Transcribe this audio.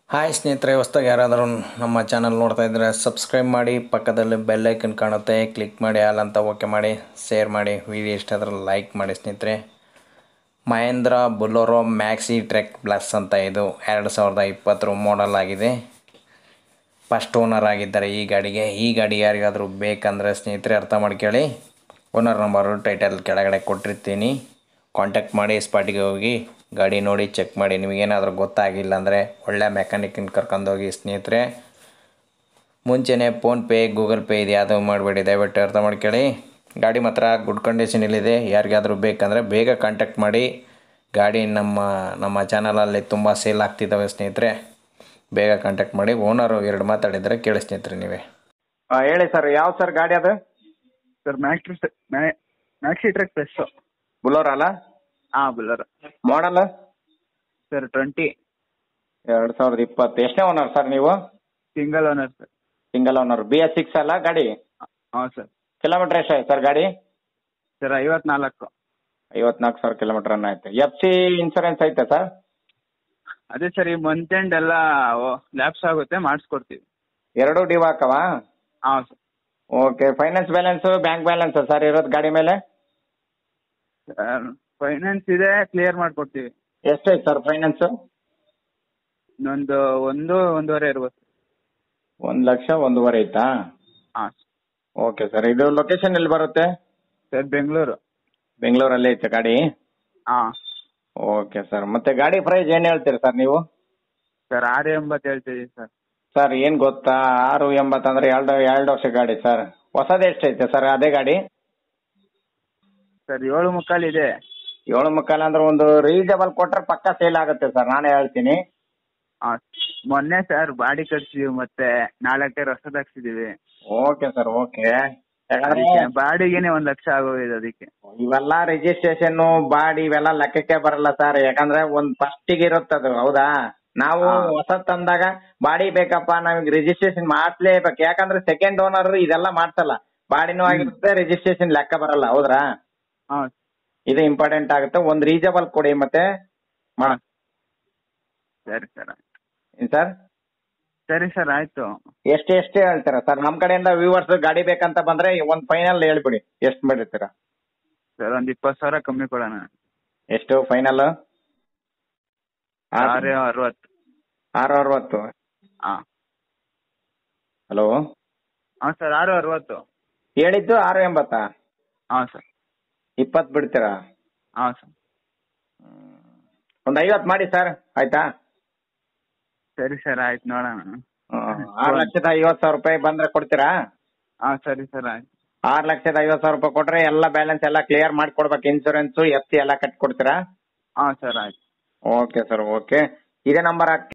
Hi ಸ್ನೇಹಿತರೆ ಹೊಸ್ದಾಗಿ ಯಾರಾದರೂ ನಮ್ಮ ಚಾನಲ್ ನೋಡ್ತಾ ಇದ್ದರೆ ಸಬ್ಸ್ಕ್ರೈಬ್ ಮಾಡಿ ಪಕ್ಕದಲ್ಲಿ ಬೆಲ್ ಐಕನ್ ಕಾಣುತ್ತೆ ಕ್ಲಿಕ್ ಮಾಡಿ ಆಲ್ ಅಂತ ಓಕೆ ಮಾಡಿ ಶೇರ್ ಮಾಡಿ ವಿಡಿಯೋ ಇಷ್ಟ ಆದ್ರೆ ಲೈಕ್ ಮಾಡಿ ಸ್ನೇಹಿತರೆ Mahindra Bolero maxi truck plus ಅಂತ ಇದು ಎರಡು ಸಾವಿರದ ಇಪ್ಪತ್ತರ ಮಾಡಲ್ ಆಗಿದೆ ಫಸ್ಟ್ ಓನರ್ ಆಗಿದ್ದಾರೆ ಈ ಗಾಡಿಗೆ ಈ ಗಾಡಿ ಯಾರಿಗಾದರೂ ಬೇಕಂದರೆ ಸ್ನೇಹಿತರೆ ಅರ್ಥ ಮಾಡ್ಕೊಳ್ಳಿ ಓನರ್ ನಂಬರು ಟೈಟಲ್ ಕೆಳಗಡೆ ಕೊಟ್ಟಿರ್ತೀನಿ ಕಾಂಟ್ಯಾಕ್ಟ್ ಮಾಡಿ ಸ್ಪಾಟಿಗೆ ಹೋಗಿ ಗಾಡಿ ನೋಡಿ ಚೆಕ್ ಮಾಡಿ ನಿಮಗೇನಾದರೂ ಗೊತ್ತಾಗಿಲ್ಲ ಅಂದರೆ ಒಳ್ಳೆ ಮೆಕ್ಯಾನಿಕ್ನ ಕರ್ಕೊಂಡೋಗಿ ಸ್ನೇಹಿತರೆ ಮುಂಚೆನೇ ಫೋನ್ಪೇ ಗೂಗಲ್ ಪೇ ಇದು ಯಾವುದೂ ಮಾಡಬೇಡಿ ದಯವಿಟ್ಟು ಅರ್ಥ ಮಾಡ್ಕೊಳ್ಳಿ ಗಾಡಿ ಮಾತ್ರ ಗುಡ್ ಕಂಡೀಷನಲ್ಲಿದೆ ಯಾರಿಗಾದರೂ ಬೇಕಂದರೆ ಬೇಗ ಕಾಂಟ್ಯಾಕ್ಟ್ ಮಾಡಿ ಗಾಡಿ ನಮ್ಮ ನಮ್ಮ ಚಾನಲಲ್ಲಿ ತುಂಬ ಸೇಲ್ ಆಗ್ತಿದ್ದಾವೆ ಸ್ನೇಹಿತರೆ ಬೇಗ ಕಾಂಟ್ಯಾಕ್ಟ್ ಮಾಡಿ ಓನರು ಎರಡು ಮಾತಾಡಿದರೆ ಕೇಳಿ ಸ್ನೇಹಿತರೆ ನೀವೇ ಹೇಳಿ ಸರ್ ಯಾವ ಸರ್ ಗಾಡಿ ಅದು sir maxi maxi truck plus Bolero ಅಲ್ಲ ಹಾಂ ಬುಲ್ಲರ್ ಮಾಡಲ್ ಸರ್ ಟ್ವೆಂಟಿ ಎರಡು ಸಾವಿರದ ಇಪ್ಪತ್ತು ಎಷ್ಟನೇ ಓನರ್ ಸರ್ ನೀವು single owner sir single owner B S six ಅಲ್ಲ ಗಾಡಿ ಹಾಂ ಸರ್ ಕಿಲೋಮೀಟರ್ ಎಷ್ಟಾಯ್ತು ಸರ್ ಗಾಡಿ ಸರ್ ಐವತ್ನಾಲ್ಕು ಐವತ್ನಾಲ್ಕು ಸಾವಿರ ಕಿಲೋಮೀಟರ್ ರನ್ ಆಯ್ತು ಎಫ್ ಸಿ ಇನ್ಸೂರೆನ್ಸ್ ಐತೆ ಸರ್ ಅದೇ ಸರ್ ಈ ಮಂತ್ ಎಂಡ್ ಎಲ್ಲ ಲ್ಯಾಪ್ಸ್ ಆಗುತ್ತೆ ಮಾಡಿಸ್ಕೊಡ್ತೀವಿ ಎರಡು ಡ್ಯೂ ಹಾಕವಾ ಹಾಂ sir okay finance balance bank balance sir ಇರೋದು ಗಾಡಿ ಮೇಲೆ ಸರ್ ಫೈನಾನ್ಸ್ ಇದೆ ಕ್ಲಿಯರ್ ಮಾಡಿಕೊಡ್ತೀವಿ ಎಷ್ಟೈತೆ ಸರ್ ಫೈನಾನ್ಸು ಇನ್ನೊಂದು ಒಂದು ಒಂದೂವರೆ ಇರ್ಬೋದು ಒಂದು ಲಕ್ಷ ಒಂದೂವರೆ ಐತಾ ಹಾಂ ಓಕೆ ಸರ್ ಇದು ಲೊಕೇಶನ್ ಎಲ್ಲಿ ಬರುತ್ತೆ ಸರ್ ಬೆಂಗಳೂರು ಬೆಂಗಳೂರಲ್ಲಿ ಐತೆ ಗಾಡಿ ಹಾಂ ಓಕೆ ಸರ್ ಮತ್ತೆ ಗಾಡಿ ಪ್ರೈಸ್ ಏನು ಹೇಳ್ತೀರಿ ಸರ್ ನೀವು ಸರ್ ಆರು ಎಂಬತ್ತು ಹೇಳ್ತಿದ್ದೀವಿ ಸರ್ ಸರ್ ಏನು ಗೊತ್ತಾ ಆರು ಎಂಬತ್ತಂದ್ರೆ ಎರಡು ಎರಡು ವರ್ಷ ಗಾಡಿ ಸರ್ ಹೊಸದು ಎಷ್ಟೈತೆ ಸರ್ ಅದೇ ಗಾಡಿ ಸರ್ ಏಳು ಮುಕ್ಕಾಲು ಇದೆ ಏಳು ಮುಕ್ಕಾಲು ಅಂದ್ರೆ ಒಂದು ರೀಸನಬಲ್ ಕೊಟ್ರೆ ಪಕ್ಕ ಸೇಲ್ ಆಗುತ್ತೆ ಸರ್ ನಾನೇ ಹೇಳ್ತೀನಿ ಹಾಂ ಮೊನ್ನೆ ಸರ್ ಬಾಡಿ ಕಟ್ಸಿದೀವಿ ಮತ್ತೆ ನಾಲ್ಕೇ ಹೊಸದು ಹಾಕ್ಸಿದೀವಿ ಓಕೆ ಸರ್ ಓಕೆ ಯಾಕಂದ್ರೆ ಅದಕ್ಕೆ ಬಾಡಿಗೆನೆ ಒಂದು ಲಕ್ಷ ಆಗೋಗಿದೆ ಅದಕ್ಕೆ ಇವೆಲ್ಲ ರಿಜಿಸ್ಟ್ರೇಷನ್ ಬಾಡಿ ಇವೆಲ್ಲ ಲೆಕ್ಕಕ್ಕೆ ಬರಲ್ಲ ಸರ್ ಯಾಕಂದ್ರೆ ಒಂದ್ ಫಸ್ಟಿಗೆ ಇರುತ್ತದು ಹೌದಾ ನಾವು ಹಾ. ಹೊಸದ್ ತಂದಾಗ ಬಾಡಿ ಬೇಕಪ್ಪ ನಮಗೆ ರಿಜಿಸ್ಟ್ರೇಷನ್ ಮಾಡ್ಲೇಬೇಕು ಯಾಕಂದ್ರೆ ಸೆಕೆಂಡ್ ಓನರ್ ಇದೆಲ್ಲ ಮಾಡ್ಸಲ್ಲ ಬಾಡಿನೂ ಆಗಿರುತ್ತೆ ರಿಜಿಸ್ಟ್ರೇಷನ್ ಲೆಕ್ಕ ಬರಲ್ಲ ಹೌದ್ರಾ ಹಾಂ ಇದು ಇಂಪಾರ್ಟೆಂಟ್ ಆಗುತ್ತೆ ಒಂದ್ ರೀಸನಬಲ್ ಕೊಡಿ ಮತ್ತೆ ಮಾಡ ಸರಿ ಸರ್ ಸರ್ ಸರಿ ಸರ್ ಆಯ್ತು ಎಷ್ಟು ಎಷ್ಟು ಹೇಳ್ತೀರಾ ಸರ್ ನಮ್ ಕಡೆಯಿಂದ ವ್ಯೂವರ್ಸ್ ಗಾಡಿ ಬೇಕಂತ ಬಂದ್ರೆ ಒಂದ್ ಫೈನಲ್ ಹೇಳ್ಬಿಡಿ ಎಷ್ಟು ಮಾಡಿರ್ತೀರಾ ಸರ್ ಒಂದ್ ಇಪ್ಪತ್ತು ಸಾವಿರ ಕಮ್ಮಿ ಕೊಡೋಣ ಎಷ್ಟು ಫೈನಲ್ ಆರು ಅರವತ್ತು ಆರು ಅರವತ್ತು ಹಾಂ ಹಲೋ ಹಾಂ ಸರ್ ಆರು ಅರವತ್ತು ಹೇಳಿದ್ದು ಆರು ಎಂಬತ್ತಾ ಹಾಂ ಸರ್ ಇಪ್ಪತ್ತು ಬಿಡ್ತೀರಾ ಹಾಂ ಸರ್ ಒಂದ್ ಐವತ್ತು ಮಾಡಿ ಸರ್ ಆಯ್ತಾ ಸರಿ ಸರ್ ಆಯ್ತು ನೋಡೋಣ ಹ್ಮ್. ಆರು ಲಕ್ಷದ ಐವತ್ತು ಸಾವಿರ ರೂಪಾಯಿ ಬಂದ್ರೆ ಕೊಡ್ತೀರಾ ಹಾಂ ಸರಿ ಸರ್ ಆಯ್ತು ಆರು ಲಕ್ಷದ ಐವತ್ತು ಸಾವಿರ ರೂಪಾಯಿ ಕೊಟ್ರೆ ಎಲ್ಲ ಬ್ಯಾಲೆನ್ಸ್ ಎಲ್ಲ ಕ್ಲಿಯರ್ ಮಾಡ್ಕೊಡ್ಬೇಕು ಇನ್ಸೂರೆನ್ಸ್ ಎಫ್ ಸಿ ಎಲ್ಲ ಕಟ್ಕೊಡ್ತೀರಾ ಹಾಂ ಸರ್ ಆಯ್ತು ಓಕೆ ಸರ್ ಓಕೆ ಇದೇ ನಂಬರ್ ಹಾಕಿ